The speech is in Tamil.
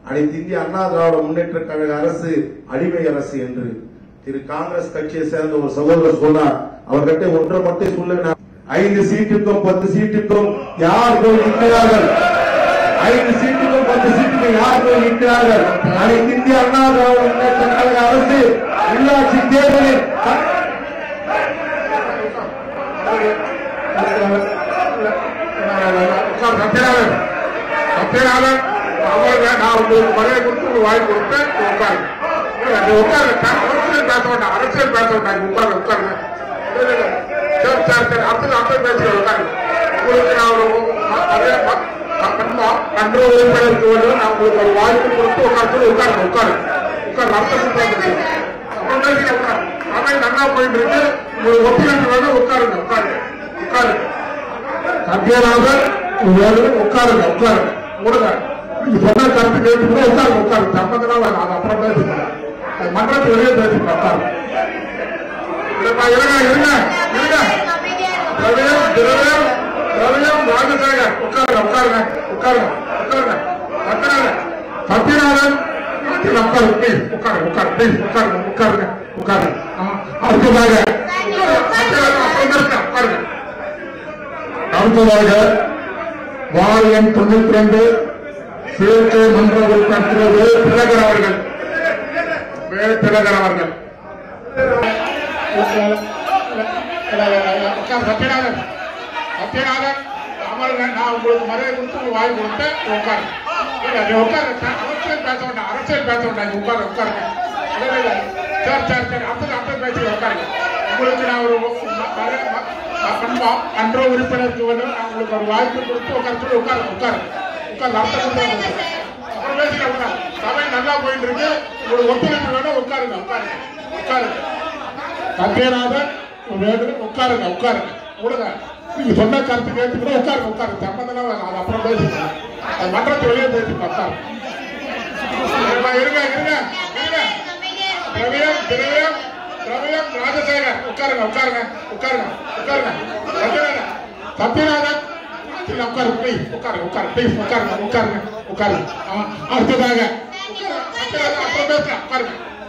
அனைத்து இந்திய அண்ணா திராவிட முன்னேற்ற கழக அரசு அடிமை அரசு என்று திரு காங்கிரஸ் கட்சியை சேர்ந்த ஒரு சகோதரர் சொன்னார் அவர்கிட்ட ஒன்றை மட்டும் சொல்லுங்க ஐந்து சீட்டுக்கும் பத்து சீட்டுக்கும் யார் போய் நிற்கிறார்கள் ஐந்து சீட்டுக்கும் பத்து சீட்டுக்கும் யார் போய் நிற்கிறார்கள் அனைத்து இந்திய அண்ணா திராவிட முன்னேற்ற கழக அரசு உள்ளாட்சி தேர்தலில் த- உட்கார் சத்யநாதன் சத்யநாதன் அவங்க நான் உங்களுக்கு மரியாதை கொடுத்து உங்களுக்கு வாங்கி கொடுத்தேன் உட்காரு நீ உட்காரு அரசியல் பேச வேண்டாம் அரசியல் பேச வேண்டாம் உட்காரு உட்காருங்க இல்ல, இல்ல, இல்ல. சரி சரி சரி அடுத்தது அடுத்தது பேசுகிறேன் உட்காரு உங்களுக்கு நான் ஒரு ம- மரியாதை ம- ம- மன்மா- மன்ற உறுப்பினருக்கு வந்து நான் உங்களுக்கு ஒரு வாய்ப்பு கொடுத்து உட்காந்து உட்காருங்க உட்காரு உட்காரு அடுத்த பேசுகிறேன் அப்புறம் பேசுங்க உட்காரு அதான் நல்லா போயிட்டு இருக்கு உங்களுக்கு ஒத்துழைப்பு வேணும் உட்காருங்க உட்காரு உட்காரு சத்யநாதன் வேலு உட்காருங்க உட்காருங்க விடுங்க நீங்க சொன்ன கருத்து கேட்டு கூட உட்காருங்க உட்காருங்க சம்பந்தம் வேணாம் அது அப்புறம் பேசிக்கலாம் அது மன்றத்து வெளியே பேசிக்கலாம் உட்காருங்க இல்லப்பா, இருங்க இருங்க இருங்க திரவியம் திரவியம் திரவியம் ராஜசேகர் உட்காருங்க உட்காருங்க உட்காருங்க உட்காருங்க சத்யநாதன் சத்யநாதன் இல்ல, உட்காருங்க ப்ளீஸ் உட்காருங்க உட்காருங்க ப்ளீஸ் உட்காருங்க உட்காருங்க உட்காருங்க ஆ, அடுத்ததாக சத்யநாதன் அப்புறம் பேசுங்க உட்காருங்க அடுத்ததாக வார் எண் தொண்ணூத்தி ரெண்டு சேர்க்கை மன்ற உறுப்பினர் திரு வே. திலகர் அவர்கள் வே. திலகர் அவர்கள் உட்கார் சத்யநாதன் சத்யநாதன் அமருங்க நான் உங்களுக்கு மரியாதை கொடுத்து உங்களுக்கு வாங்கி கொடுத்தேன் உட்காரு இல்ல நீ உட்காரு அரசியல் பேச வேண்டாம் அரசியல் பேச வேண்டாம் நீ உட்காரு உட்காருங்க இல்ல, இல்ல, இல்ல. சரி சரி சரி அடுத்தது அடுத்தது பேசி உட்காருங்க உங்களுக்கு நான் ஒரு ம- மரியாதை ம- அன்பா மன்ற உறுப்பினருக்கு வந்து நான் உங்களுக்கு ஒரு வாய்ப்பு கொடுத்து உட்கார சொல்லி உட்காரு உட்காரு உட்காரு அடுத்த கொடுத்து அப்புறம் பேசிக்கலாம் உட்காரு சபை நல்லா போயிட்டு இருக்கு உங்களுக்கு ஒத்துழைப்பு வேணும் உட்காருங்க உட்காருங்க உட்காருங்க சத்யநாதன் வேடு உட்காருங்க உட்காருங்க விடுங்க நீங்க சொன்ன கருத்து கேட்டு கூட உட்காருங்க உட்காருங்க சம்பந்தம் வேணாம் அது அப்புறம் பேசிக்கலாம் அது மன்றத்து வெளியே பேசிக்கலாம் உட்காருங்க இருங்க இருங்க இருங்க திரவியம் திரவியம் திரவியம் ராஜசேகர் உட்காருங்க உட்காருங்க உட்காருங்க உட்காருங்க சத்யநாதன் சத்யநாதன் இல்ல உட்காரு ப்ளீஸ் உட்காருங்க உட்காரு ப்ளீஸ் உட்காருங்க உட்காருங்க உட்காருங்க ஆ, அடுத்ததாக உட்காருங்க. சத்யநாதன் அப்புறம் பேசலாம் உட்காருங்க